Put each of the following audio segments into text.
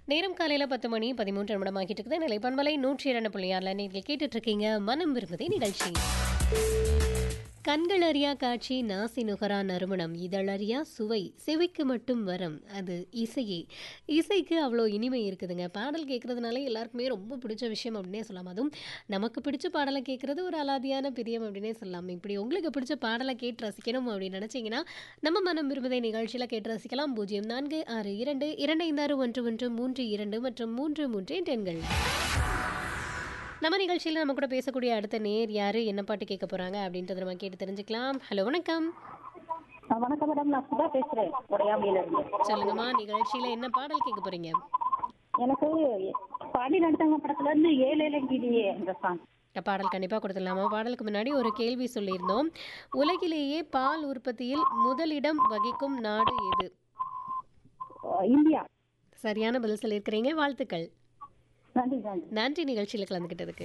நேரம் காலையில் பத்து மணி பதிமூன்று நிமிடம் ஆகிட்டு இருக்குது நிலைப்பண்பலை நூற்றி இரண்டு புள்ளியாரில் நீங்கள் கேட்டுட்டு இருக்கீங்க மனம் விரும்புதே நிகழ்ச்சி கண்கள் அறியா காட்சி நாசி நுகரா நறுமணம் இதழறியா சுவை செவிக்கு மட்டும் வரம் அது இசையே இசைக்கு அவ்வளோ இனிமை இருக்குதுங்க பாடல் கேட்குறதுனால எல்லாருக்குமே ரொம்ப பிடிச்ச விஷயம் அப்படின்னே சொல்லலாம் அதுவும் நமக்கு பிடிச்ச பாடலை கேட்குறது ஒரு அலாதியான பிரியம் அப்படின்னே சொல்லலாம் இப்படி உங்களுக்கு பிடிச்ச பாடலை கேட்டு ரசிக்கணும் அப்படின்னு நினச்சிங்கன்னா நம்ம மனம் விரும்புதை நிகழ்ச்சியில் கேட்டு ரசிக்கலாம் பூஜ்ஜியம் நான்கு ஆறு இரண்டு இரண்டு ஐந்து ஆறு ஒன்று ஒன்று மூன்று இரண்டு மற்றும் மூன்று மூன்று என்ற எண்கள் நம்ம நிகழ்ச்சியில் நம்ம கூட பேசக்கூடிய அடுத்த நேர் யாரு என்ன பாட்டு கேட்க போறாங்க அப்படின்றத நம்ம கேட்டு தெரிஞ்சுக்கலாம் ஹலோ வணக்கம் ஆ, வணக்கம் மேடம் நான் சுதா பேசுறேன் உடையாமையில இருந்து சொல்லுங்கம்மா நிகழ்ச்சியில என்ன பாடல் கேட்க போறீங்க எனக்கு பாடி நடத்தவங்க படத்துல இருந்து ஏழு இலங்கிலேயே அந்த சாங் இந்த பாடல் கண்டிப்பாக கொடுத்துடலாமா பாடலுக்கு முன்னாடி ஒரு கேள்வி சொல்லியிருந்தோம் உலகிலேயே பால் உற்பத்தியில் முதலிடம் வகிக்கும் நாடு எது இந்தியா சரியான பதில் சொல்லியிருக்கிறீங்க வாழ்த்துக்கள் நன்றி நன்றி நன்றி நிகழ்ச்சியில் கலந்துக்கிட்டதுக்கு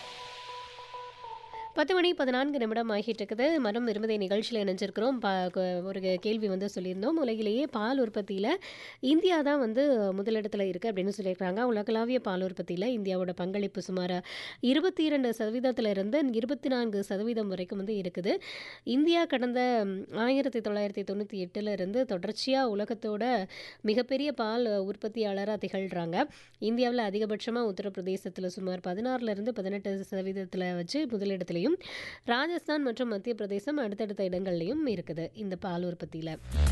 பத்து மணி பதினான்கு நிமிடம் ஆகிட்டு இருக்குது மரம் விரும்பதை நிகழ்ச்சியில் இணைஞ்சிருக்கிறோம் பா க- ஒரு கேள்வி வந்து சொல்லியிருந்தோம் உலகிலேயே பால் உற்பத்தியில் இந்தியா தான் வந்து முதலிடத்தில் இருக்குது அப்படின்னு சொல்லியிருக்காங்க உலகளாவிய பால் உற்பத்தியில் இந்தியாவோட பங்களிப்பு சுமார் இருபத்தி இரண்டு சதவீதத்திலிருந்து இருபத்தி நான்கு சதவீதம் வரைக்கும் வந்து இருக்குது இந்தியா கடந்த ம், ஆயிரத்தி தொள்ளாயிரத்தி தொண்ணூற்றி எட்டில் இருந்து தொடர்ச்சியாக உலகத்தோட மிகப்பெரிய பால் உற்பத்தியாளராக திகழ்கிறாங்க இந்தியாவில் அதிகபட்சமாக உத்தரப்பிரதேசத்தில் சுமார் பதினாறுலேருந்து பதினெட்டு சதவீதத்தில் வச்சு முதலிடத்துலையும் ராஜஸ்தான் மற்றும் மத்திய பிரதேசம் அடுத்தடுத்த இடங்கள்லையும் இருக்குது இந்த பால் உற்பத்தியில்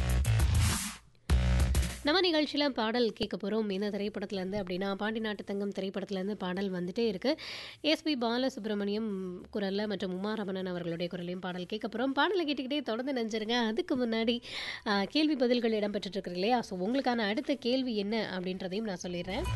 நம்ம நிகழ்ச்சியில் பாடல் கேட்க போகிறோம் இந்த திரைப்படத்துலேருந்து அப்படின்னா பாண்டி நாட்டு தங்கம் திரைப்படத்துலேருந்து பாடல் வந்துட்டே இருக்கு எஸ்பி பாலசுப்ரமணியம் குரலில் மற்றும் உமா ரமணன் அவர்களுடைய குரலையும் பாடல் கேட்க போகிறோம் பாடலை கேட்டுக்கிட்டே தொடர்ந்து நினைச்சிருங்க அதுக்கு முன்னாடி ஆ, கேள்வி பதில்கள் இடம்பெற்றுட்டு இருக்கு இல்லையா ஸோ உங்களுக்கான அடுத்த கேள்வி என்ன அப்படின்றதையும் நான் சொல்லிடுறேன்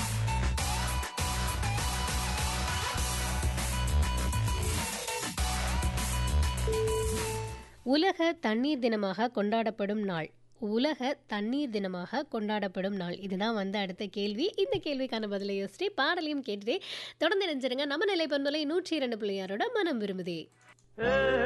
உலக தண்ணீர் தினமாக கொண்டாடப்படும் நாள் உலக தண்ணீர் தினமாக கொண்டாடப்படும் நாள் இதுதான் வந்து அடுத்த கேள்வி இந்த கேள்விக்கான பதிலை யோசிச்சு பாடலையும் கேட்டுட்டே தொடர்ந்து நினைச்சிருங்க நம்ம நிலை பண்பலை நூற்றி இரண்டு பிள்ளையாரோட மனம் விரும்புதே